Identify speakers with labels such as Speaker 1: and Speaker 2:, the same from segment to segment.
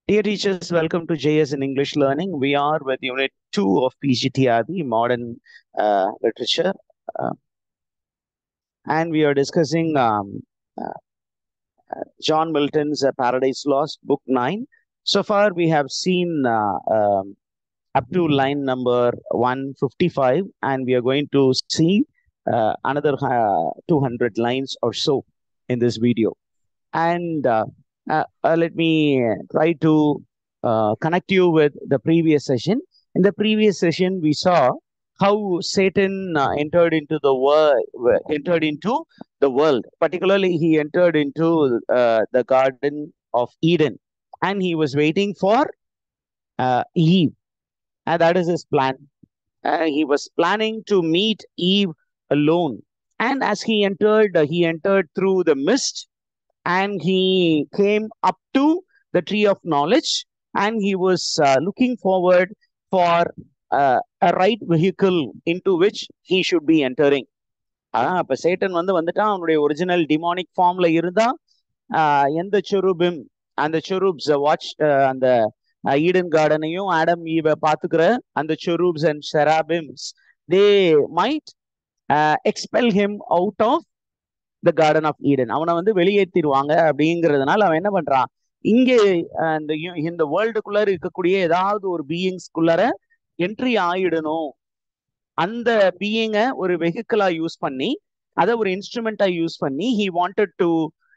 Speaker 1: Dear teachers, welcome to JS in English Learning. We are with Unit 2 of PGTRB, Modern uh, Literature. Uh, and we are discussing um, uh, uh, John Milton's uh, Paradise Lost, Book 9. So far, we have seen uh, um, up to line number 155, and we are going to see uh, another uh, 200 lines or so in this video. And uh, uh, uh, let me try to uh, connect you with the previous session. In the previous session, we saw how Satan uh, entered into the world, entered into the world. Particularly, he entered into uh, the Garden of Eden, and he was waiting for uh, Eve, and that is his plan. Uh, he was planning to meet Eve alone, and as he entered, uh, he entered through the mist and he came up to the tree of knowledge and he was uh, looking forward for uh, a right vehicle into which he should be entering ஆஹ் அப்ப Satan வந்து வந்துட்டான் அவனுடைய original demonic ஃபார்ம்ல இருந்தா ஆஹ் எந்த cherubim அந்த cherubs watch அந்த Eden கார்டனையும் ஆடம் ஈவ பாத்துக்கிற அந்த cherubs and seraphims they might expel him out of the garden of Eden அவனை வந்து வெளியேற்றிடுவாங்க அப்படிங்கிறதுனால அவன் என்ன பண்றான் இங்கே இந்த இந்த வேர்ல்டுக்குள்ளார இருக்கக்கூடிய ஏதாவது ஒரு பீயிங்ஸ்குள்ளார என்ட்ரி ஆயிடணும் அந்த பீயிங்கை ஒரு வெஹிக்கிளா யூஸ் பண்ணி அதை ஒரு இன்ஸ்ட்ருமெண்டா யூஸ் பண்ணி he wanted to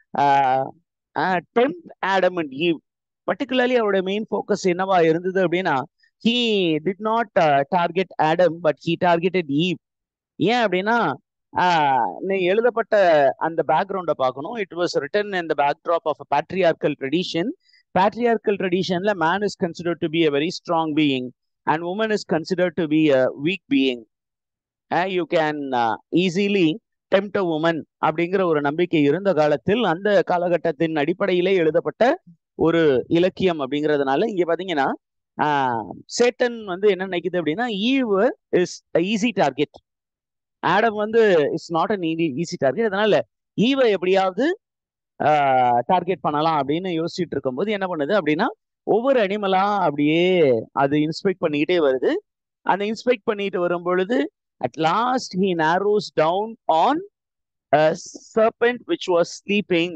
Speaker 1: tempt Adam and Eve particularly அவரோட மெயின் ஃபோக்கஸ் என்னவா இருந்தது அப்படின்னா he did not target Adam but he targeted Eve ஏன் அப்படின்னா எழுதப்பட்ட அந்த பேக்ரவுண்டை பார்க்கணும் it was written in the backdrop of patriarchal tradition patriarchal ட்ரெடிஷன்ல man is consider to be a very strong being and woman is consider to be a weak being you can easily tempt a woman அப்படிங்கிற ஒரு நம்பிக்கை இருந்த காலத்தில் அந்த காலகட்டத்தின் அடிப்படையிலே எழுதப்பட்ட ஒரு இலக்கியம் அப்படிங்கிறதுனால இங்க பாத்தீங்கன்னா சேட்டன் வந்து என்ன நினைக்குது அப்படின்னா Eve is easy target Adam வந்து it's not an easy target அதனால ஈவை எப்படியாவது டார்கெட் பண்ணலாம் அப்படின்னு யோசிச்சுட்டு இருக்கும்போது என்ன பண்ணுது அப்படின்னா ஒவ்வொரு அனிமலா அப்படியே அது இன்ஸ்பெக்ட் பண்ணிக்கிட்டே வருது அந்த இன்ஸ்பெக்ட் பண்ணிட்டு வரும் பொழுது at last he narrows down on serpent which was sleeping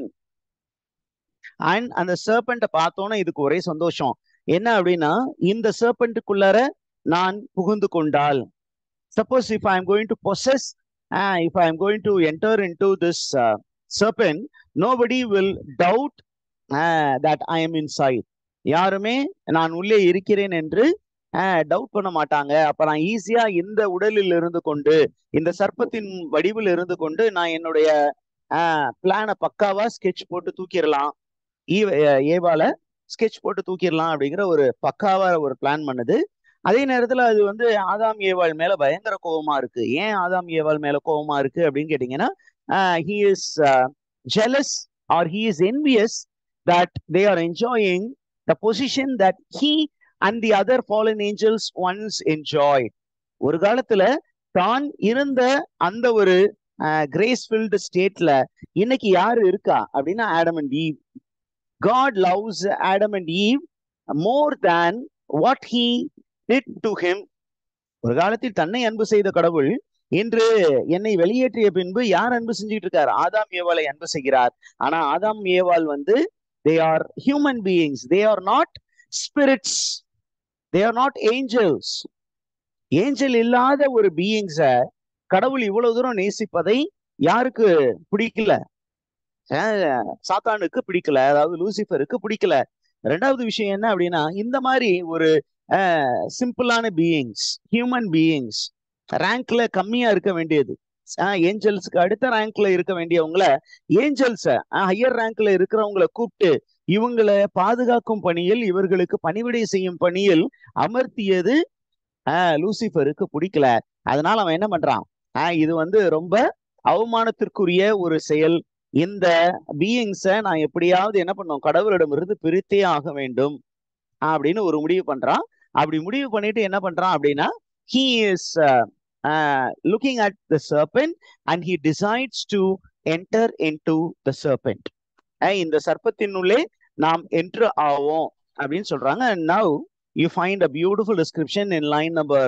Speaker 1: and அந்த சர்பெண்ட்டை பார்த்தோன்னே இதுக்கு ஒரே சந்தோஷம் என்ன அப்படின்னா இந்த சர்பெண்ட்டுக்குள்ளார நான் புகுந்து கொண்டால் suppose if i am going to possess uh, if i am going to enter into this uh, serpent nobody will doubt uh, that i am inside யாருமே நான் உள்ளே இருக்கிறேன் என்று டவுட் பண்ண மாட்டாங்க அப்ப நான் ஈஸியா இந்த உடலில் இருந்து கொண்டு இந்த சர்ப்பத்தின் வடிவில் இருந்து கொண்டு நான் என்னுடைய பிளானை பக்காவா ஸ்கெட்ச் போட்டு தூக்கிடலாம் ஏவால ஸ்கெட்ச் போட்டு தூக்கிடலாம் அப்படிங்கிற ஒரு பக்காவா ஒரு பிளான் பண்ணுது அதே நேரத்துல அது வந்து ஆதாம் ஏவாள் மேல பயங்கர கோபமா இருக்கு ஏன் ஆதாம் ஏவாள் மேல கோபமா இருக்கு அப்படின்னு கேட்டீங்கன்னா he is jealous or he is envious that they are enjoying the position that he and the other fallen angels once enjoy ஒரு காலத்துல தான் இருந்த அந்த ஒரு கிரேஸ்ஃபில்டு ஸ்டேட்ல இன்னைக்கு யாரு இருக்கா அப்படின்னா Adam and Eve God loves Adam and Eve more than what he did to him ஒரு காலத்தில் தன்னை அன்பு செய்த கடவுள் இன்று என்னை வெளியேற்றிய பின்பு யார் அன்பு செஞ்சுட்டு இருக்கார் ஆதாம் ஏவாளை அன்பு செய்கிறார் ஆனா ஆதாம் ஏவாள் வந்து they are human beings they are not spirits they are not angels angel இல்லாத ஒரு பீயிங்ஸ கடவுள் இவ்வளவு தூரம் நேசிப்பதை யாருக்கு பிடிக்கல சாத்தானுக்கு பிடிக்கல அதாவது லூசிஃபருக்கு பிடிக்கல ரெண்டாவது விஷயம் என்ன அப்படின்னா இந்த மாதிரி ஒரு சிம்பிளான பீயிங்ஸ் ஹியூமன் பீயிங்ஸ் ரேங்க்ல கம்மியா இருக்க வேண்டியது ஏஞ்சல்ஸ்க்கு அடுத்த ரேங்க்ல இருக்க வேண்டியவங்கள ஏஞ்சல்ஸ ஹையர் ரேங்க்ல இருக்கிறவங்களை கூப்பிட்டு இவங்களை பாதுகாக்கும் பணியில் இவர்களுக்கு பணிவிடை செய்யும் பணியில் அமர்த்தியது லூசிஃபருக்கு பிடிக்கல அதனால அவன் என்ன பண்றான் இது வந்து ரொம்ப அவமானத்திற்குரிய ஒரு செயல் இந்த பீயிங்ஸை நான் எப்படியாவது என்ன பண்ணும் கடவுளிடமிருந்து பிரித்தே ஆக வேண்டும் அப்படின்னு ஒரு முடிவு பண்றான் அப்படி முடிவு பண்ணிட்டு என்ன பண்றான் அப்படின்னா he is looking at the serpent and he decides to enter into the serpent இந்த சர்ப்பத்தினுள்ளே நாம் என்று ஆவோம் அப்படின்னு சொல்றாங்க and now you find a beautiful description in line number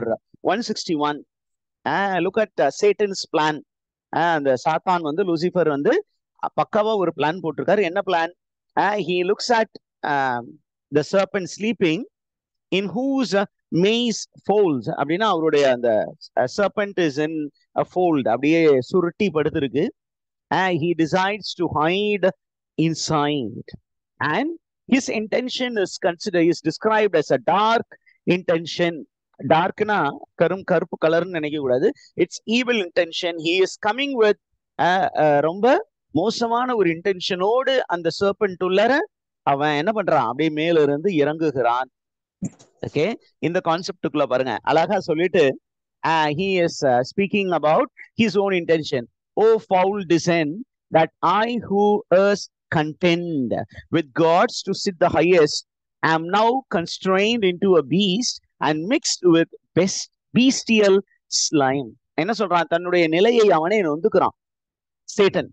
Speaker 1: 161 uh, look at uh, satan's plan uh, அந்த சாத்தான் வந்து லூசிஃபர் வந்து அஹ், பக்காவா ஒரு பிளான் போட்டிருக்காரு என்ன plan he looks at um, the serpent sleeping in whose uh, maze folds அப்படின்னா அவருடைய அந்த serpent is in a fold அப்படியே சுருட்டி படுத்திருக்கு and he decides to hide inside and his intention is considered is described as a dark intention டார்க்னா கரும் கருப்பு கலர்னு நினைக்க கூடாது it's evil intention he is coming with ரொம்ப மோசமான ஒரு இன்டென்ஷனோடு அந்த சர்பன்ட் உள்ளர அவன் என்ன பண்றான் அப்படியே மேல இருந்து இறங்குகிறான் ஓகே இந்த கான்செப்டுக்குள்ள பாருங்க அழகா சொல்லிட்டு he is speaking about his own intention O foul design that I who erst contend with gods to sit the highest am now constrained into a beast and mixed with best bestial slime என்ன சொல்றான் தன்னுடைய நிலையை அவனே நொந்துக்கிறான் Satan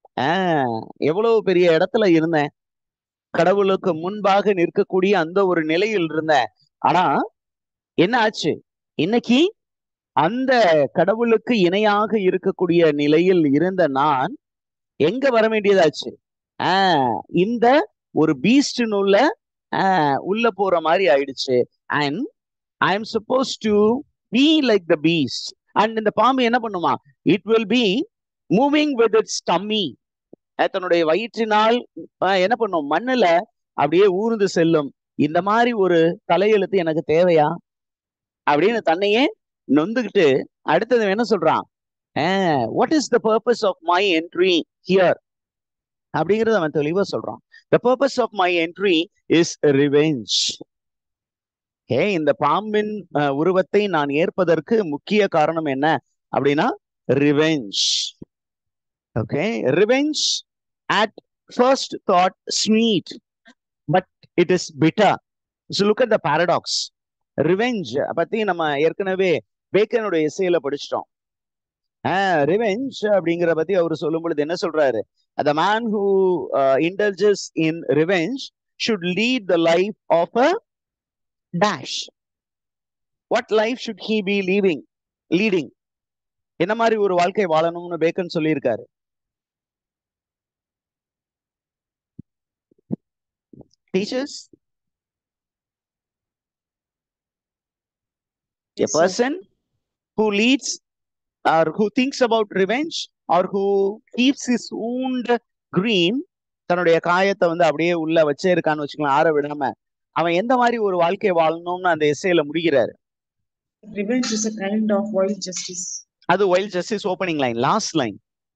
Speaker 1: ஆஹ் எவ்வளவு பெரிய இடத்துல இருந்தேன் கடவுளுக்கு முன்பாக நிற்கக்கூடிய அந்த ஒரு நிலையில் இருந்தேன் ஆனா என்ன ஆச்சு இன்னைக்கு அந்த கடவுளுக்கு இணையாக இருக்கக்கூடிய நிலையில் இருந்த நான் எங்க வர வேண்டியதாச்சு ஆஹ் இந்த ஒரு பீஸ்ட்னு உள்ள ஆஹ் உள்ள போற மாதிரி ஆயிடுச்சு and I am supposed to be like the beast and இந்த பாம்பு என்ன பண்ணுமா it will be moving with its tummy தன்னுடைய வயிற்றினால் ஆஹ் என்ன பண்ணும் மண்ணுல அப்படியே ஊர்ந்து செல்லும் இந்த மாதிரி ஒரு தலையெழுத்து எனக்கு தேவையா அப்படின்னு தன்னையே நொந்துகிட்டு அடுத்தது என்ன சொல்றான் what is the purpose of my entry here அப்படிங்கறத அவன் தெளிவா சொல்றான் the purpose of my entry is revenge ஏ இந்த பாம்பின் அஹ், உருவத்தை நான் ஏற்பதற்கு முக்கிய காரணம் என்ன அப்படின்னா revenge okay revenge at first thought sweet but it is bitter so look at the paradox revenge பத்தி நம்ம ஏற்கனவே பேக்கனுடைய இசையில படிச்சிட்டோம் ரிவெஞ்ச் அப்படிங்கிற பத்தி அவர் சொல்லும் பொழுது என்ன சொல்றாரு the man who uh, indulges in revenge should lead the life of a dash what life should he be leaving leading என்ன மாதிரி ஒரு வாழ்க்கை வாழணும்னு பேக்கன் சொல்லியிருக்காரு teachers a
Speaker 2: Yes, sir.
Speaker 1: person who leads or who thinks about revenge or who keeps his wound green தன்னுடைய காயத்தை வந்து அப்படியே உள்ள வச்சே இருக்கான்னு வச்சுக்கலாம் ஆற விடாம அவன் எந்த மாதிரி ஒரு வாழ்க்கை வாழணும்னு அந்த எஸ்ஏல முடிக்கிறாரு
Speaker 2: Revenge is a kind of wild justice.
Speaker 1: அது wild justice opening line last line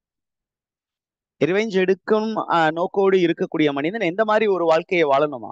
Speaker 1: revenge எடுக்கும் ஆஹ், நோக்கோடு இருக்கக்கூடிய மனிதன் எந்த மாதிரி ஒரு வாழ்க்கையை வாழணுமா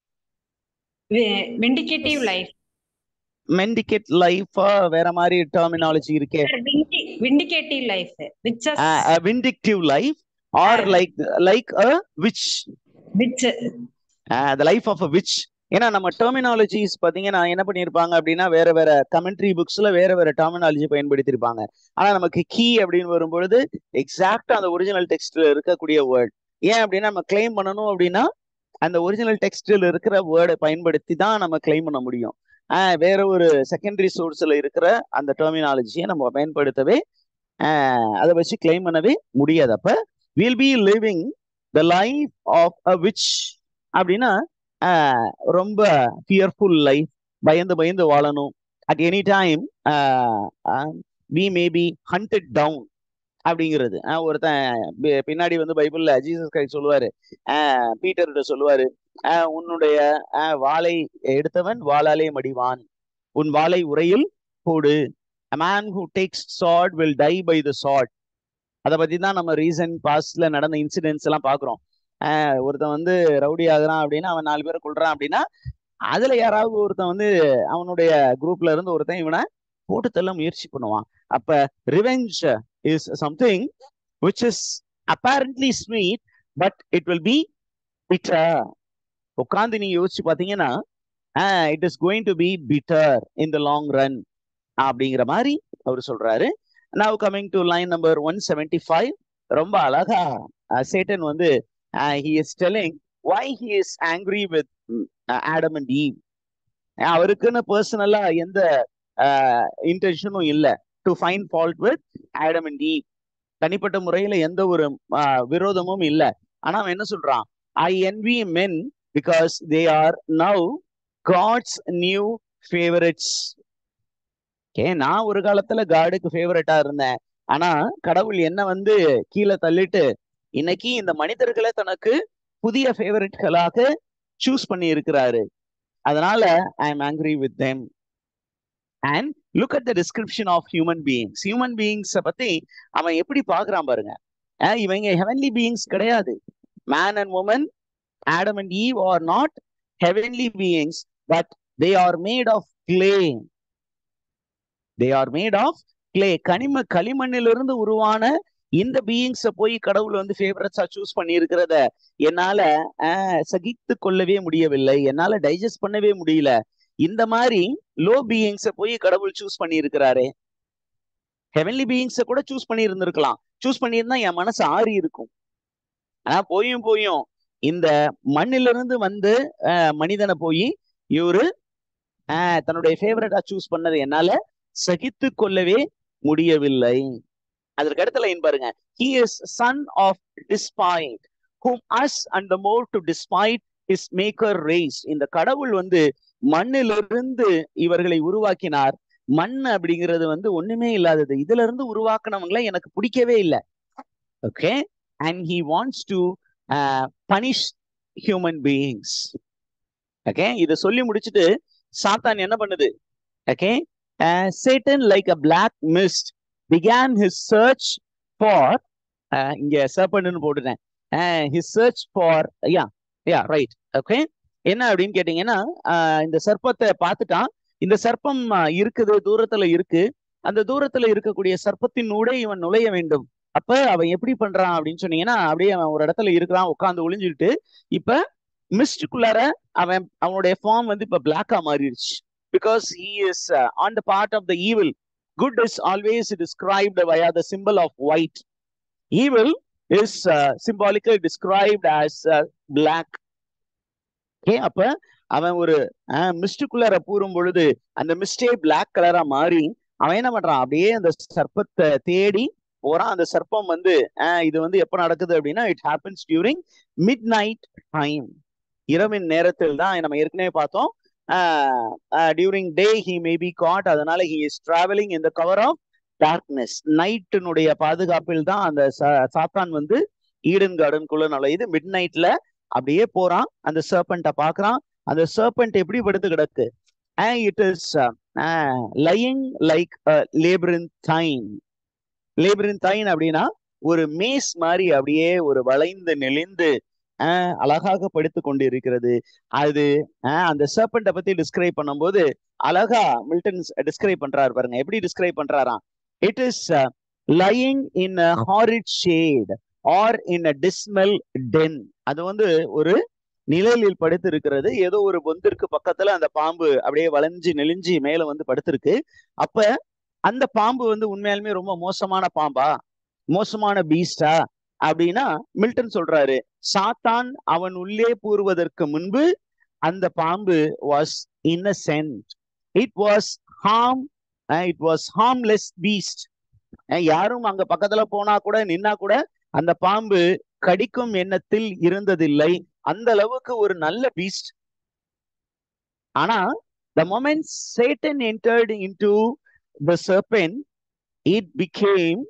Speaker 3: Vi- Vindicative life.
Speaker 1: மெண்டிகேட் லைஃபா வேற மாதிரி டெர்மினாலஜி இருக்கே
Speaker 3: Vindi- Vindicative life. Which is,
Speaker 1: vindictive life or
Speaker 3: Ah.
Speaker 1: Like like a witch
Speaker 3: which,
Speaker 1: the life of a witch ஏன்னா நம்ம டெர்மினாலஜிஸ் பாத்தீங்கன்னா என்ன பண்ணியிருப்பாங்க அப்படின்னா வேற வேற கமெண்ட்ரி புக்ஸ்ல வேற வேற டெர்மினாலஜி பயன்படுத்தியிருப்பாங்க ஆனா நமக்கு கீ அப்படின்னு வரும்பொழுது எக்ஸாக்டா அந்த ஒரிஜினல் டெக்ஸ்ட்ல இருக்கக்கூடிய வேர்ட் ஏன் அப்படின்னா நம்ம கிளைம் பண்ணணும் அப்படின்னா அந்த ஒரிஜினல் டெக்ஸ்டில் இருக்கிற வேர்டை பயன்படுத்தி தான் நம்ம கிளைம் பண்ண முடியும் ஆஹ் வேற ஒரு செகண்டரி சோர்ஸ்ல இருக்கிற அந்த டெர்மினாலஜியை நம்ம பயன்படுத்தவே ஆஹ் அதை வச்சு கிளைம் பண்ணவே முடியாது அப்ப will be living the life of a witch அப்படின்னா ஆஹ் ரொம்ப ஃபியர்ஃபுல் லைஃப் பயந்து பயந்து வாழணும் at any time we may be hunted down அப்படிங்கிறது ஆஹ் ஒருத்தன் பி- பின்னாடி வந்து பைபிள்ல ஜீசஸ் கிரைஸ்ட் சொல்லுவாரு ஆஹ் பீட்டர்கிட்ட சொல்லுவாரு ஆஹ் உன்னுடைய ஆஹ் வாளை எடுத்தவன் வாளாலே மடிவான் உன் வாளை உரையில் போடு a man who takes sword will die by the sword அதை பத்தி தான் நம்ம ரீசன்ட் பாஸ்ட்ல நடந்த இன்சிடென்ட்ஸ் எல்லாம் பாக்குறோம் ஆஹ் ஒருத்தன் வந்து ரவுடி ஆகுறான் அப்படின்னா அவன் நாலு பேரை கொள்றான் அப்படின்னா அதுல யாராவது ஒருத்தன் வந்து அவனுடைய குரூப்ல இருந்து ஒருத்தன் இவனை போட்டு தள்ள முயற்சி பண்ணுவான் அப்ப revenge is something which is apparently sweet but it will be bitter உட்காந்து நீங்க யோசிச்சு பாத்தீங்கன்னா it is going to be bitter in the long run அப்படிங்கிற மாதிரி அவர் சொல்றாரு now coming to line number one seventy five ரொம்ப அழகா சேட்டன் வந்து he is telling why he is angry with mm, uh, Adam and Eve. அவருக்குன்னு பர்சனலா எந்த இன்டென்ஷனும் இல்ல to find fault with Adam and Eve தனிப்பட்ட முறையில எந்த ஒரு ஆஹ், விரோதமும் இல்ல ஆனா அவன் என்ன சொல்றான் I envy men because they are now God's new favourites okay நான் ஒரு காலத்துல காடுக்கு ஃபேவரட்டா இருந்தேன் ஆனா கடவுள் என்ன வந்து கீழே தள்ளிட்டு இன்னைக்கு இந்த மனிதர்களை தனக்கு புதிய ஃபேவரட்களாக சூஸ் பண்ணி இருக்கிறாரு அதனால I am angry with them and look at the description of human beings human பீயிங்ஸை பத்தி அவன் எப்படி பாக்குறான் பாருங்க அஹ் இவங்க ஹெவன்லி பீயிங்ஸ் கிடையாது man and woman Adam and Eve are not heavenly beings but they are made of clay they are made of clay கனிம களிமண்ணிலிருந்து உருவான இந்த பீயிங்ஸ போய் கடவுள் வந்து ஃபேவரட்ஸா சூஸ் பண்ணி இருக்கிறத என்னால சகித்து கொள்ளவே முடியவில்லை என்னால டைஜஸ்ட் பண்ணவே முடியல இந்த மாதிரி லோ பீயிங்ஸ போய் கடவுள் சூஸ் பண்ணி இருக்கிறாரு ஹெவன்லி பீயிங்ஸ கூட சூஸ் பண்ணி இருந்திருக்கலாம் சூஸ் பண்ணியிருந்தா என் மனசு ஆறி இருக்கும் ஆனா போயும் போயும் இந்த மண்ணிலிருந்து வந்து அஹ், மனிதனை போய் இவரு அஹ், தன்னுடைய ஃபேவரட்டா சூஸ் பண்ணது என்னால சகித்து கொள்ளவே முடியவில்லை அதற்கு அடுத்த லைன் பாருங்க he is son of despite whom us and the more to despite his maker raised இந்த கடவுள் வந்து மண்ணிலிருந்து இவர்களை உருவாக்கினார் மண் அப்படிங்கிறது வந்து ஒண்ணுமே இல்லாதது இதுல இருந்து உருவாக்குனவங்களை எனக்கு பிடிக்கவே இல்லை okay and he wants to punish human beings okay இதை சொல்லி முடிச்சுட்டு சாத்தான் என்ன பண்ணுது okay Satan like a black mist began his search for uh, இங்க சர்பண்ட்னு போட்டுட்டேன் his search for yeah yeah right okay என்ன அப்படின்னு கேட்டீங்கன்னா ஆஹ் இந்த சர்ப்பத்தை பார்த்துட்டான் இந்த சர்ப்பம் ஆஹ் இருக்குது தூரத்துல இருக்கு அந்த தூரத்துல இருக்கக்கூடிய சர்ப்பத்தின் ஊடே இவன் நுழைய வேண்டும் அப்ப அவன் எப்படி பண்றான் அப்படின்னு சொன்னீங்கன்னா அப்படியே அவன் ஒரு இடத்துல இருக்கிறான் உட்காந்து ஒளிஞ்சுக்கிட்டு இப்ப மிஸ்டுக்குள்ளார அவன் அவனுடைய ஃபார்ம் வந்து இப்ப பிளாக்கா மாறிடுச்சு because he is on the part of the evil good is always described via the symbol of white. Evil is uh, symbolically described as uh, black. Okay, அப்ப அவன் ஒரு மிஸ்டுக்குள்ளார பூரும் பொழுது அந்த மிஸ்டே பிளாக் கலரா மாறி அவன் என்ன பண்றான் அப்படியே அந்த சர்ப்பத்தை தேடி போறான் அந்த சர்ப்பம் வந்து ஆஹ் இது வந்து எப்ப நடக்குது அப்படின்னா it happens during midnight time இரவின் நேரத்தில் தான் நம்ம ஏற்கனவே பார்த்தோம் during day he may be caught அதனால he is travelling in the cover of darkness நைட்டினுடைய பாதுகாப்பில் தான் அந்த சா- சாத்தான் வந்து ஈடன் கார்டனுக்குள்ள நுழையுது மிட் நைட்ல அப்படியே போறான் அந்த சர்பண்ட்டை பாக்குறான் அந்த சர்பண்ட் எப்படி படுத்து கிடக்கு it is lying like labyrinthine labyrinthine அப்படின்னா ஒரு மேஸ் மாதிரி அப்படியே ஒரு வளைந்து நெளிந்து ஆஹ் அழகாக படுத்து கொண்டு இருக்கிறது அது ஆஹ் அந்த சர்பண்ட்டை பத்தி டிஸ்கிரைப் பண்ணும்போது அழகா மில்டன் டிஸ்கிரைப் பண்றாரு பாருங்க எப்படி டிஸ்கிரைப் பண்றாராம் it is lying in horrid shade or in a dismal den அது வந்து ஒரு நிழலில் படுத்து இருக்கிறது ஏதோ ஒரு பொந்திற்கு பக்கத்துல அந்த பாம்பு அப்படியே வளைஞ்சு நெளிஞ்சு மேல வந்து படுத்திருக்கு அப்ப அந்த பாம்பு வந்து உண்மையாலுமே ரொம்ப மோசமான பாம்பா மோசமான பீஸ்டா அப்படின்னா மில்டன் சொல்றாரு சாத்தான் அவன் உள்ளே பூர்வதற்கு முன்பு அந்த பாம்பு was innocent it was harm it was harmless beast யாரும் அங்க பக்கத்துல போனா கூட நின்னா கூட அந்த பாம்பு கடிக்கும் எண்ணத்தில் இருந்ததில்லை அந்த அளவுக்கு ஒரு நல்ல பீஸ்ட் ஆனா the moment Satan entered into the serpent it became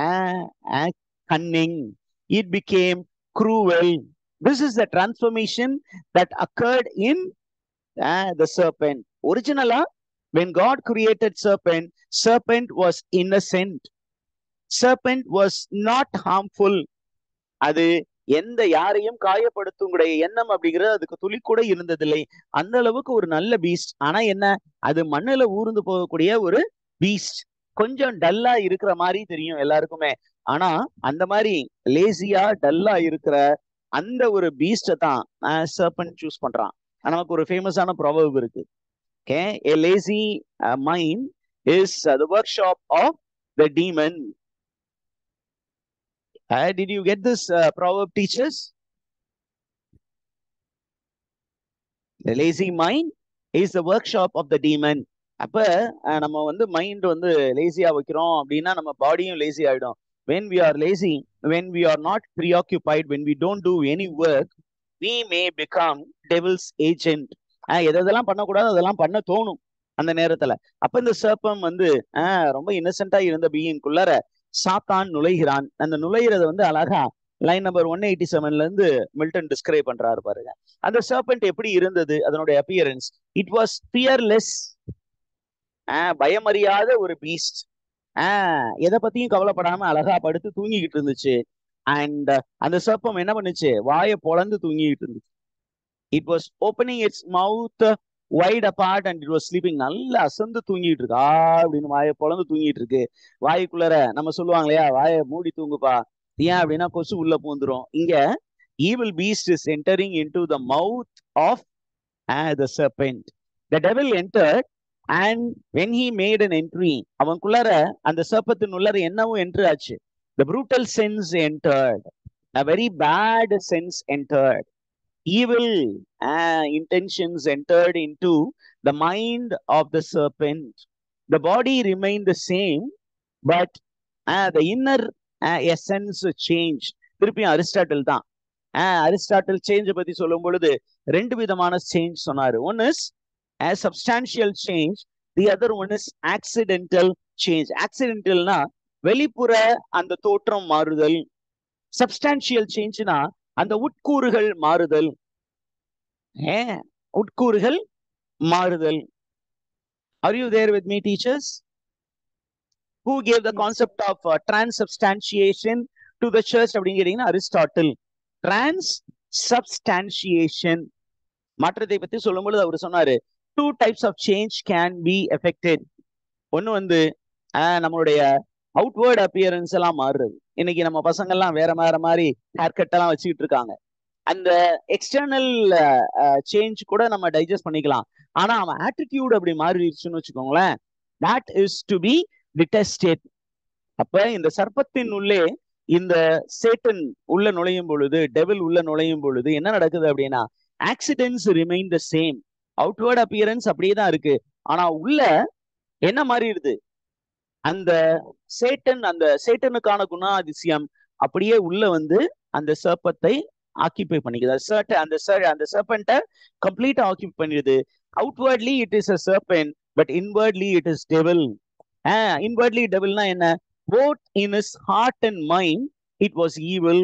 Speaker 1: cunning it became cruel this is the transformation that occurred in uh, the serpent originally when god created serpent serpent was innocent serpent was not harmful அது எந்த யாரையும் காயப்படுத்துங்கிற எண்ணம் அப்படிங்கிறது அதுக்கு துளி கூட இருந்ததில்லை அந்த அளவுக்கு ஒரு நல்ல பீஸ்ட் ஆனா என்ன அது மண்ணுல ஊர்ந்து போகக்கூடிய ஒரு பீஸ்ட் கொஞ்சம் டல்லா இருக்கிற மாதிரி தெரியும் எல்லாருக்குமே ஆனா அந்த மாதிரி லேசியா டல்லா இருக்கிற அந்த ஒரு பீஸ்ட தான் சர்பன் சூஸ் பண்றான் நமக்கு ஒரு ஃபேமஸான ப்ராபப் இருக்கு okay a lazy mind is the workshop of the demon did you get this proverb teachers The lazy mind is the workshop of the demon. அப்ப அஹ், நம்ம வந்து மைண்ட் வந்து லேசியா வைக்கிறோம் அப்படின்னா நம்ம பாடியும் லேசி ஆயிடும் when we are lazy when we are not preoccupied when we don't do any work we may become devil's agent அஹ், எது எதெல்லாம் பண்ணக்கூடாது அதெல்லாம் பண்ண தோணும் அந்த நேரத்துல அப்ப இந்த சர்ப்பம் வந்து ஆஹ் ரொம்ப இன்னசென்ட்டா இருந்த பீயிங்குள்ளார சாத்தான் நுழைகிறான் அந்த நுழையிறத வந்து அழகா லைன் நம்பர் ஒன் எயிட்டி செவன்ல இருந்து மில்டன் டிஸ்கிரைப் பண்றாரு பாருங்க அந்த சர்பெண்ட் எப்படி இருந்தது அதனுடைய அப்பியரன்ஸ் இட் வாஸ் பியர்லெஸ் பயமறியாத ஒரு பீஸ்ட் ஆஹ் எதை பத்தியும் கவலைப்படாம அழகா படுத்து தூங்கிக்கிட்டு இருந்துச்சு அண்ட் அந்த சர்ப்பம் என்ன பண்ணுச்சு வாயை பொளந்து தூங்கிக்கிட்டு இருந்துச்சு it was opening its mouth wide apart and it was sleeping நல்லா அசந்து தூங்கிட்டு இருக்கு ஆ அப்படின்னு வாயை பொளந்து தூங்கிட்டு இருக்கு வாய்க்குள்ளார நம்ம சொல்லுவாங்க இல்லையா வாயை மூடி தூங்குப்பா ஏன் அப்படின்னா கொசு உள்ள பூந்துரும் இங்க evil beast is entering into the mouth of the serpent the devil entered and when he made an entry அவனுக்குள்ளார அந்த சர்ப்பத்தின் உள்ளார என்னவும் என்ட்ரு ஆச்சு the brutal sense entered a very bad sense entered evil uh, intentions entered into the mind of the serpent. The body remained the same, but uh, the inner uh, essence changed. திருப்பியும் Aristotle தான் Aristotle change பத்தி சொல்லும் பொழுது ரெண்டு விதமான change சொன்னாரு one is substantial change the other one is accidental change ஆக்சிடென்டல்னா வெளிப்புற அந்த தோற்றம் மாறுதல் சப்ஸ்டான்சியல் சேஞ்ச்னா அந்த உட்கூறுகள் மாறுதல் ஏன் உட்கூறுகள் மாறுதல் are you there with me teachers who gave the concept of transubstantiation to the church அப்படின்னு கேட்டீங்கன்னா அரிஸ்டாட்டில் டிரான்ஸ் சப்ஸ்டான்சியேஷன் மாற்றத்தை பத்தி சொல்லும்பொழுது அவர் சொன்னாரு two types of change can be effected ஒன்னு வந்து நம்மளுடைய அவுட்வேர்ட் அப்பியரன்ஸ் எல்லாம் மாறுறது இன்னைக்கு நம்ம பசங்க எல்லாம் வேற வேற மாதிரி ஹேர் கட் எல்லாம் வச்சுக்கிட்டு இருக்காங்க அந்த எக்ஸ்டர்னல் சேஞ்ச் கூட நம்ம டைஜஸ்ட் பண்ணிக்கலாம் ஆனா அவன் ஆட்டிடியூட் அப்படி மாறிடுச்சுன்னு வச்சுக்கோங்களேன் that is to be detested அப்ப இந்த சர்ப்பத்தின் உள்ளே இந்த சேட்டன் உள்ள நுழையும் பொழுது டெவில் உள்ள நுழையும் பொழுது என்ன நடக்குது அப்படின்னா accidents remain the same outward appearance அப்படியே தான் இருக்கு ஆனா உள்ள என்ன மாறிடுது அந்த சேட்டன் அந்த சேட்டனுக்கான குணாதிசயம் அப்படியே உள்ள வந்து அந்த சர்ப்பத்தை ஆக்கிபை பண்ணிக்குது சர்ட் அந்த அந்த சர்பெண்ட்டை கம்ப்ளீட்டா ஆக்கிபை பண்ணிடுது outwardly it is a serpent but inwardly it is devil inwardly டெவில்னா என்ன both in is heart and mind it was evil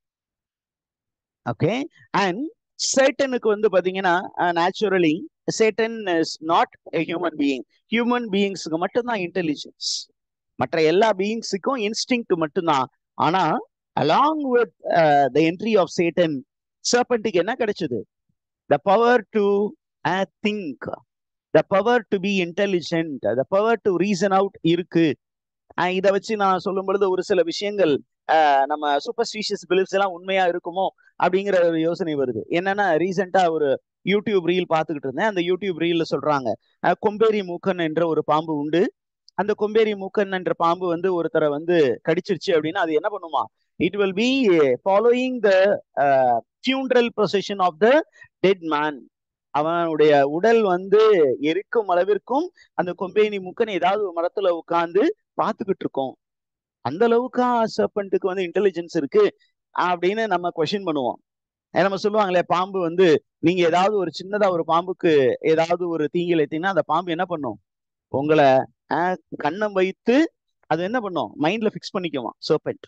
Speaker 1: okay and சேட்டனுக்கு வந்து பாத்தீங்கன்னா naturally Satan is not a human being human பீயிங்ஸுக்கு மட்டும்தான் intelligence மற்ற எல்லா பீயிங்ஸுக்கும் இன்ஸ்டிங் மட்டும்தான் ஆனா along with the entry of Satan சர்பெண்ட்டுக்கு என்ன கிடைச்சது the power to think the power to be intelligent the power to reason out இருக்கு இதை வச்சு நான் சொல்லும் பொழுது ஒரு சில விஷயங்கள் நம்ம சூப்பர்ஸ்டிஷியஸ் பிலிப்ஸ் எல்லாம் உண்மையா இருக்குமோ அப்படிங்கிற ஒரு யோசனை வருது என்னன்னா ரீசெண்டா ஒரு யூடியூப் ரீல் பார்த்துக்கிட்டு இருந்தேன் அந்த யூடியூப் ரீல்ல சொல்றாங்க கொம்பேரி மூக்கன் என்ற ஒரு பாம்பு உண்டு அந்த கொம்பேரி மூக்கன் என்ற பாம்பு வந்து ஒருத்தரை வந்து கடிச்சிருச்சு அப்படின்னா அது என்ன பண்ணுமா it will be following the funeral procession of the dead man அவனுடைய உடல் வந்து எரிக்கும் அளவிற்கும் அந்த கொம்பேனி மூக்கன் ஏதாவது ஒரு மரத்துல உட்காந்து பார்த்துக்கிட்டு இருக்கோம் அந்த அளவுக்கா சர்பண்ட்டுக்கு வந்து இன்டெலிஜென்ஸ் இருக்கு அப்படின்னு நம்ம கொஸ்டின் பண்ணுவோம் நம்ம சொல்லுவாங்களே பாம்பு வந்து நீங்க ஏதாவது ஒரு சின்னதா ஒரு பாம்புக்கு ஏதாவது ஒரு தீங்கில் ஏத்தீங்கன்னா அந்த பாம்பு என்ன பண்ணும் உங்களை கண்ணம் வைத்து அது என்ன பண்ணும் மைண்ட்ல பிக்ஸ் பண்ணிக்குவான் சர்பெண்ட்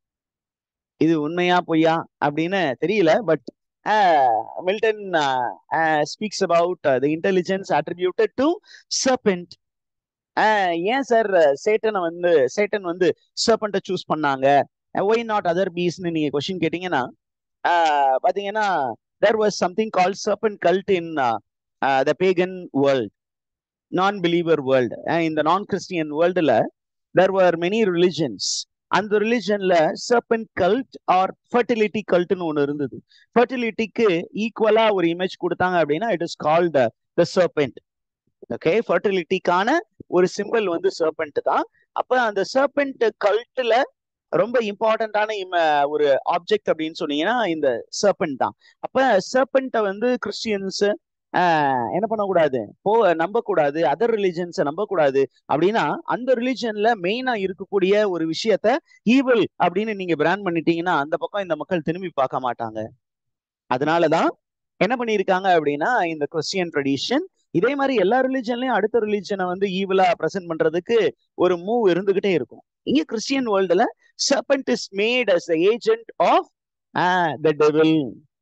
Speaker 1: இது உண்மையா பொய்யா அப்படின்னு தெரியல but Milton speaks about the intelligence attributed to serpent ஏன் சார் சேட்டனை வந்து சேட்டன் வந்து சர்பெண்ட்டை சூஸ் பண்ணாங்க ஒய் நாட் அதர் பீஸ்னு நீங்க கொஸ்டின் கேட்டீங்கன்னா பாத்தீங்கன்னா there was something call serpent cult in the pagan world non believer world இந்த நான் கிறிஸ்டியன் வேர்ல்டுல தேர் வர் மெனி ரிலிஜன்ஸ் அந்த ரிலிஜன்ல சர்பன் கல்ட் ஆர் ஃபர்டிலிட்டி கல்ட்னு ஒன்று இருந்தது ஃபர்டிலிட்டிக்கு ஈக்குவலா ஒரு இமேஜ் கொடுத்தாங்க அப்படின்னா it is called the serpent okay ஃபர்டிலிட்டிக்கான ஒரு சிம்பிள் வந்து சர்பெண்ட் தான் அப்ப அந்த சர்பெண்ட் கல்ட்ல ரொம்ப இம்பார்ட்டன்டான ஒரு ஆப்ஜெக்ட் அப்படின்னு சொன்னீங்கன்னா இந்த சர்பெண்ட் தான் அப்ப சர்பெண்ட்டை வந்து கிறிஸ்டியன்ஸ் ஆஹ் என்ன பண்ணக்கூடாது போ நம்பக்கூடாது அதர் ரிலிஜன்ஸை நம்பக்கூடாது அப்படின்னா அந்த ரிலிஜன்ல மெயினா இருக்கக்கூடிய ஒரு விஷயத்த ஈவில் அப்படின்னு நீங்க பிராண்ட் பண்ணிட்டீங்கன்னா அந்த பக்கம் இந்த மக்கள் திரும்பி பார்க்க மாட்டாங்க அதனாலதான் என்ன பண்ணியிருக்காங்க அப்படின்னா இந்த கிறிஸ்டியன் ட்ரெடிஷன் இதே மாதிரி எல்லா ரிலிஜன்லயும் அடுத்த ரிலிஜனை வந்து ஈவிலா பிரசன்ட் பண்றதுக்கு ஒரு மூவ் இருந்துகிட்டே இருக்கும் இங்க கிறிஸ்டியன் வேர்ல்டுல serpent is made as agent of the devil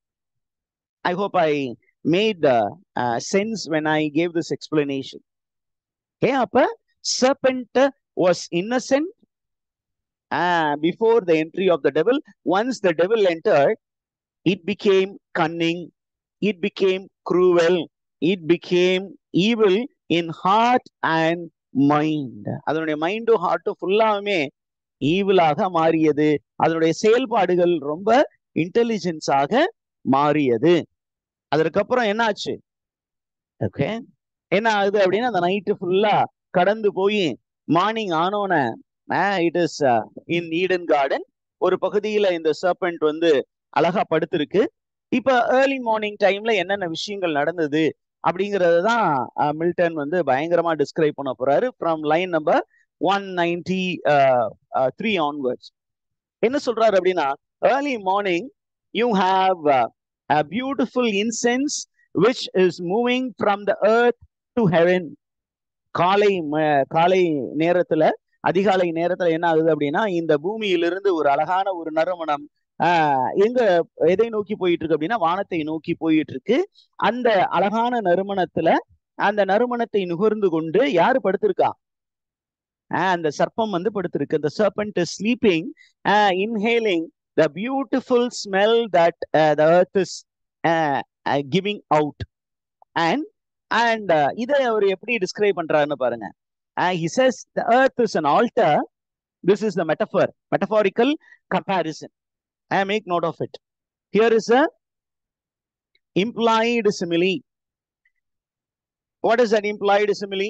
Speaker 1: I hope I made sense when I gave this explanation ஏ அப்ப serpent was innocent before the entry of the devil once the devil entered it became cunning, it became cruel, it became evil in heart and mind. அதனுடைய மைண்டும் ஹார்ட்டும் ஃபுல்லாமே ஈவிலாக மாறியது அதனுடைய செயல்பாடுகள் ரொம்ப இன்டெலிஜென்ஸாக மாறியது அதற்கப்புறம் என்ன ஆச்சு ஓகே என்ன ஆகுது அப்படின்னா அந்த நைட்டு ஃபுல்லா கடந்து போய் மார்னிங் ஆனோன it is in Eden garden ஒரு பகுதியில இந்த சர்பெண்ட் வந்து அழகா படுத்திருக்கு இப்ப ஏர்லி மார்னிங் டைம்ல என்னென்ன விஷயங்கள் நடந்தது அப்படிங்கறது தான் மில்டன் வந்து பயங்கரமா டிஸ்கிரைப் பண்ண போறாரு from line number one ninety three onwards என்ன சொல்றாரு அப்படின்னா early morning you have a beautiful incense which is moving from the earth to heaven காலை காலை நேரத்துல அதிகாலை நேரத்துல என்ன ஆகுது அப்படின்னா இந்த பூமியிலிருந்து ஒரு அழகான ஒரு நறுமணம் ஆஹ் எங்க எதை நோக்கி போயிட்டு இருக்கு அப்படின்னா வானத்தை நோக்கி போயிட்டு இருக்கு அந்த அழகான நறுமணத்துல அந்த நறுமணத்தை நுகர்ந்து கொண்டு யாரு படுத்திருக்கா அந்த சர்ப்பம் வந்து படுத்திருக்கு அந்த serpent is sleeping inhaling the beautiful smell that the earth is giving out and and இதை அவர் எப்படி டிஸ்கிரைப் பண்றாருன்னு பாருங்க he says the earth is an altar this is the metaphor metaphorical comparison I make note of it. Here is a implied simile. What is that implied simile?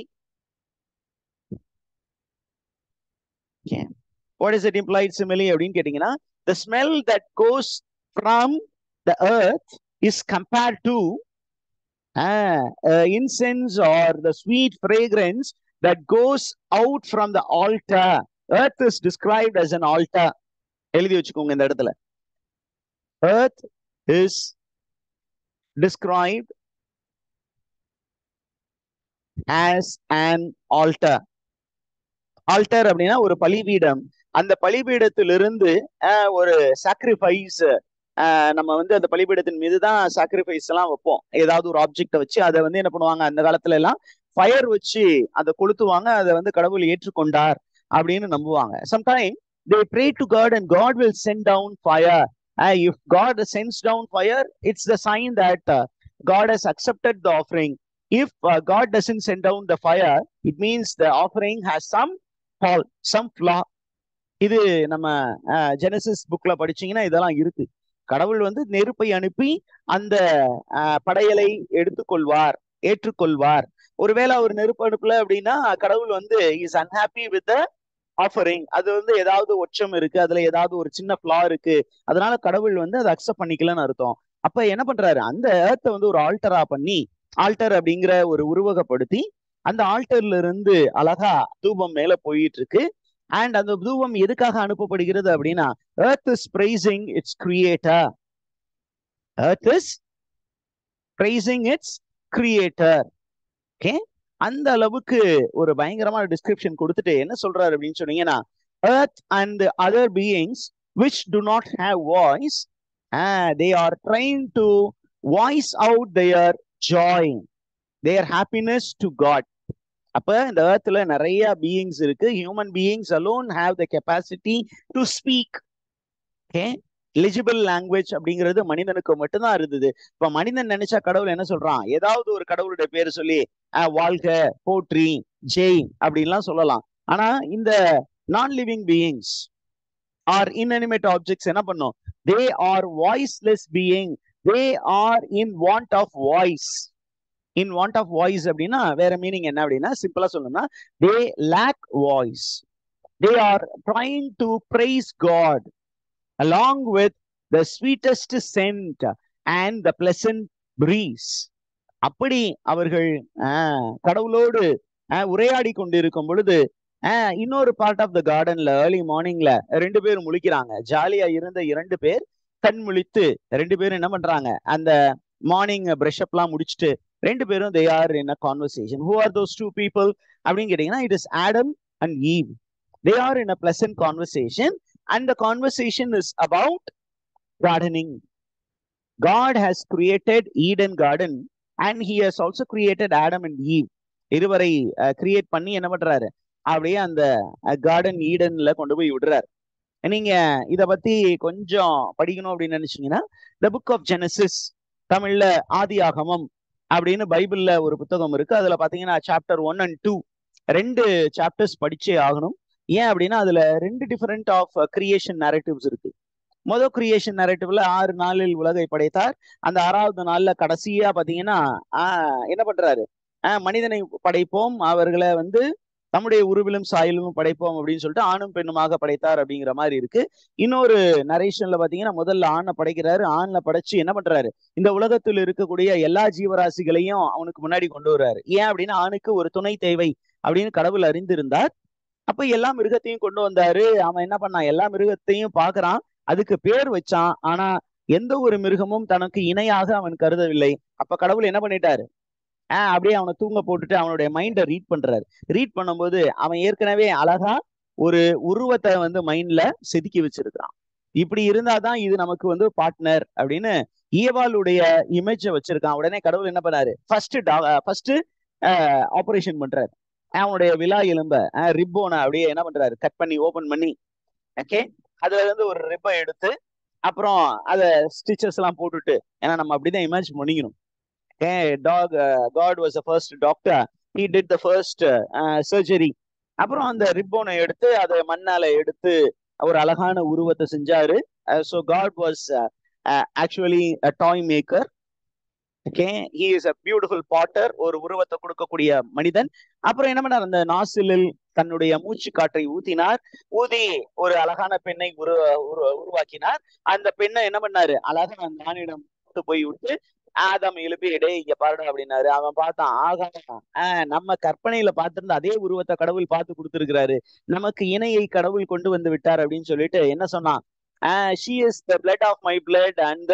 Speaker 1: Okay. What is it implied simile? அப்படின்னு கேட்டீங்கன்னா the smell that goes from the earth is compared to uh, uh, incense or the sweet fragrance that goes out from the altar. Earth is described as an altar. எழுதி வச்சுக்கோங்க இந்த இடத்துல earth is described as an altar altar அப்படின்னா ஒரு பலிபீடம் அந்த பலிபீடத்திலிருந்து ஒரு sacrifice நம்ம வந்து அந்த பலிபீடத்தின் மீது தான் சாக்ரிஃபைஸ் எல்லாம் வைப்போம் ஏதாவது ஒரு ஆப்ஜெக்டை வச்சு அதை வந்து என்ன பண்ணுவாங்க அந்த காலத்துல எல்லாம் ஃபயர் வச்சு அதை கொளுத்துவாங்க அதை வந்து கடவுள் ஏற்றுக்கொண்டார் அப்படின்னு நம்புவாங்க sometime they pray to God and God will send down fire. Uh, if God sends down fire, it's the sign that uh, God has accepted the offering. If uh, God doesn't send down the fire, it means the offering has some fault, some flaw. இது நம்ம Genesis புக்ல படிச்சீங்கன்னா இதெல்லாம் இருக்கு கடவுள் வந்து நெருப்பை அனுப்பி அந்த படையலை எடுத்துக்கொள்வார் ஏற்றுக்கொள்வார் ஒருவேளை அவர் நெருப்பு அனுப்பல அப்படின்னா கடவுள் வந்து இஸ் அன்ஹாப்பி வித் ஆஃபரிங் அது வந்து ஏதாவது ஒச்சம் இருக்கு அதுல ஏதாவது ஒரு சின்ன ஃபிளா இருக்கு அதனால கடவுள் வந்து அதை அக்செப்ட் பண்ணிக்கலன்னு அர்த்தம் அப்ப என்ன பண்றாரு அந்த ஏர்த்தை வந்து ஒரு ஆல்டரா பண்ணி ஆல்டர் அப்படிங்கிற ஒரு உருவகப்படுத்தி அந்த ஆல்டர்ல இருந்து அழகா தூபம் மேல போயிட்டு இருக்கு அண்ட் அந்த தூபம் எதுக்காக அனுப்பப்படுகிறது அப்படின்னா earth is praising its creator earth is praising its creator okay அந்த அளவுக்கு ஒரு பயங்கரமான டிஸ்கிரிப்ஷன் கொடுத்துட்டு என்ன சொல்றாரு அப்படின்னு சொன்னீங்கன்னா earth and the other beings which do not have voice uh, they are trying to voice out their joy their happiness to god அப்ப இந்த ஏர்த்ல நிறைய பீயிங்ஸ் இருக்கு human beings alone have the capacity to speak okay eligible language அப்படிங்கிறது மனிதனுக்கு மட்டும்தான் இருந்தது இப்ப மனிதன் நினைச்சா கடவுள் என்ன சொல்றான் ஏதாவது ஒரு கடவுளுடைய பேர் சொல்லி வாழ்க போற்றி ஜெய் அப்படின்லாம் சொல்லலாம் ஆனா இந்த non living beings or inanimate objects என்ன பண்ணும் they are voiceless being they are in want of voice in want of voice அப்படின்னா வேற மீனிங் என்ன அப்படின்னா சிம்பிளா சொல்லணும்னா they lack voice they are trying to praise God along with the sweetest scent and the pleasant breeze. அப்படி அவர்கள் ஆஹ் கடவுளோடு ஆஹ் உரையாடி கொண்டிருக்கும் பொழுது ஆஹ் இன்னொரு பார்ட் ஆஃப் த கார்டன்ல ஏர்லி மார்னிங்ல ரெண்டு பேர் முழிக்கிறாங்க ஜாலியா இருந்த இரண்டு பேர் கண் முழித்து ரெண்டு பேரும் என்ன பண்றாங்க அந்த மார்னிங் பிரஷ் அப்லாம் முடிச்சுட்டு ரெண்டு பேரும் they are in a conversation who are those two people அப்படின்னு கேட்டீங்கன்னா it is Adam and Eve they are in a pleasant conversation and the conversation is about gardening god has created eden garden and he has also created adam and eve இருவரை create பண்ணி என்ன பண்றாரு அப்படியே அந்த garden ஈடன்ல கொண்டு போய் விடுறாரு நீங்க இத பத்தி கொஞ்சம் படிக்கணும் அப்படின்னு நினைச்சீங்கன்னா த புக் ஆஃப் ஜெனசிஸ் தமிழ்ல ஆதியாகமம் அப்படின்னு பைபிள்ல ஒரு புத்தகம் இருக்கு அதுல பாத்தீங்கன்னா சாப்டர் ஒன் அண்ட் டூ ரெண்டு சாப்டர்ஸ் படிச்சே ஆகணும் ஏன் அப்படின்னா அதுல ரெண்டு டிஃபரெண்ட் ஆஃப் கிரியேஷன் நரேட்டிவ்ஸ் இருக்கு மொதல் கிரியேஷன் நரேட்டிவ்ல ஆறு நாளில் உலகை படைத்தார் அந்த ஆறாவது நாள்ல கடைசியா பாத்தீங்கன்னா ஆஹ் என்ன பண்றாரு ஆஹ் மனிதனை படைப்போம் அவர்களை வந்து தம்முடைய உருவிலும் சாயலும் படைப்போம் அப்படின்னு சொல்லிட்டு ஆணும் பெண்ணுமாக படைத்தார் அப்படிங்கிற மாதிரி இருக்கு இன்னொரு நரேஷன்ல பாத்தீங்கன்னா முதல்ல ஆணை படைக்கிறாரு ஆண்ல படைச்சு என்ன பண்றாரு இந்த உலகத்தில் இருக்கக்கூடிய எல்லா ஜீவராசிகளையும் அவனுக்கு முன்னாடி கொண்டு வர்றாரு ஏன் அப்படின்னா ஆணுக்கு ஒரு துணை தேவை அப்படின்னு கடவுள் அறிந்திருந்தார் அப்ப எல்லா மிருகத்தையும் கொண்டு வந்தாரு அவன் என்ன பண்ணான் எல்லா மிருகத்தையும் பாக்குறான் அதுக்கு பேர் வச்சான் ஆனா எந்த ஒரு மிருகமும் தனக்கு இணையாக அவன் கருதவில்லை அப்ப கடவுள் என்ன பண்ணிட்டாரு ஆஹ் அப்படியே அவனை தூங்க போட்டுட்டு அவனுடைய மைண்டை ரீட் பண்றாரு ரீட் பண்ணும்போது அவன் ஏற்கனவே அழகா ஒரு உருவத்தை வந்து மைண்ட்ல செதுக்கி வச்சிருக்கிறான் இப்படி இருந்தாதான் இது நமக்கு வந்து பார்ட்னர் அப்படின்னு ஈவாளுடைய இமேஜ வச்சிருக்கான் உடனே கடவுள் என்ன பண்ணாரு ஃபர்ஸ்ட் ஃபர்ஸ்ட் ஆபரேஷன் பண்றாரு அவனுடைய விழா எலும்ப ரிப்போனை அப்படியே என்ன பண்றாரு கட் பண்ணி ஓபன் பண்ணி ஓகே அதுல இருந்து ஒரு ரிப்பை எடுத்து அப்புறம் அத ஸ்டிச்சஸ் எல்லாம் போட்டுட்டு ஏன்னா நம்ம அப்படிதான் இமேஜின் பண்ணிக்கணும் okay doc God was first doctor he did the first surgery அப்புறம் அந்த ரிப்போனை எடுத்து அதை மண்ணால எடுத்து ஒரு அழகான உருவத்தை செஞ்சாரு so God was actually toy maker okay he is a beautiful potter ஒரு உருவத்தை கொடுக்கக்கூடிய மனிதன் அப்புறம் என்ன பண்ணார் அந்த நாசிலில் தன்னுடைய மூச்சு காற்றை ஊத்தினார் ஊதி ஒரு அழகான பெண்ணை உரு உருவாக்கினார் அந்த பெண்ணை என்ன பண்ணாரு அழகா அந்த ஆணிடம் போய் விட்டு ஆதம் எழுப்பி இடே இங்க பாருடா அப்படின்னாரு அவன் பார்த்தான் ஆகா ஆஹ் நம்ம கற்பனையில பார்த்திருந்த அதே உருவத்தை கடவுள் பார்த்து கொடுத்திருக்கிறாரு நமக்கு இணையை கடவுள் கொண்டு வந்து விட்டார் அப்படின்னு சொல்லிட்டு என்ன சொன்னான் ah she is the blood of my blood and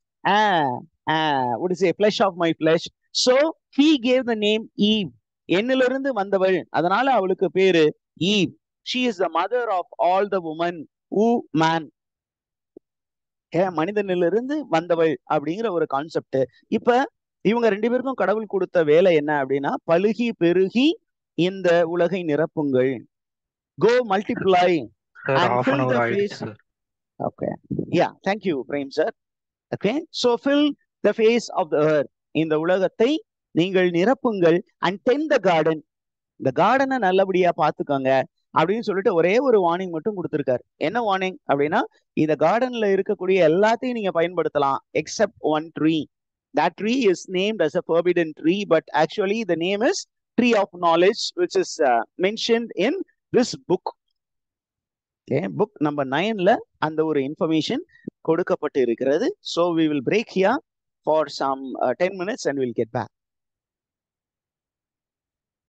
Speaker 1: what is a flesh of my flesh so he gave the name eve என்னிலிருந்து வந்தவள் அதனால அவளுக்கு பேரு Eve she is the mother of all the women woman மனிதனிலிருந்து வந்தவள் அப்படிங்கிற ஒரு concept இப்ப இவங்க ரெண்டு பேருக்கும் கடவுள் கொடுத்த வேலை என்ன அப்படின்னா பழுகி பெருகி இந்த உலகை நிரப்புங்கள் go multiply
Speaker 4: Sir,
Speaker 1: And
Speaker 4: half
Speaker 1: fill
Speaker 4: an hour
Speaker 1: the
Speaker 4: ஆயிடுச்சு
Speaker 1: face-
Speaker 4: sir.
Speaker 1: Okay yeah thank you Prem sir okay so fill the face of the earth இந்த உலகத்தை நீங்கள் நிரப்புங்கள் அண்ட் டென் த கார்டன் இந்த கார்டனை நல்லபடியா பாத்துக்கோங்க அப்படின்னு சொல்லிட்டு ஒரே ஒரு வார்னிங் மட்டும் கொடுத்துருக்காரு என்ன வார்னிங் அப்படின்னா இந்த கார்டன்ல இருக்கக்கூடிய எல்லாத்தையும் நீங்க பயன்படுத்தலாம் except one tree that tree is named as a forbidden tree but actually the name is tree of knowledge which is uh, mentioned in this book okay book number 9ல அந்த ஒரு இன்ஃபர்மேஷன் கொடுக்கப்பட்டு இருக்கிறது so we will break here for some uh, 10 minutes and we'll get back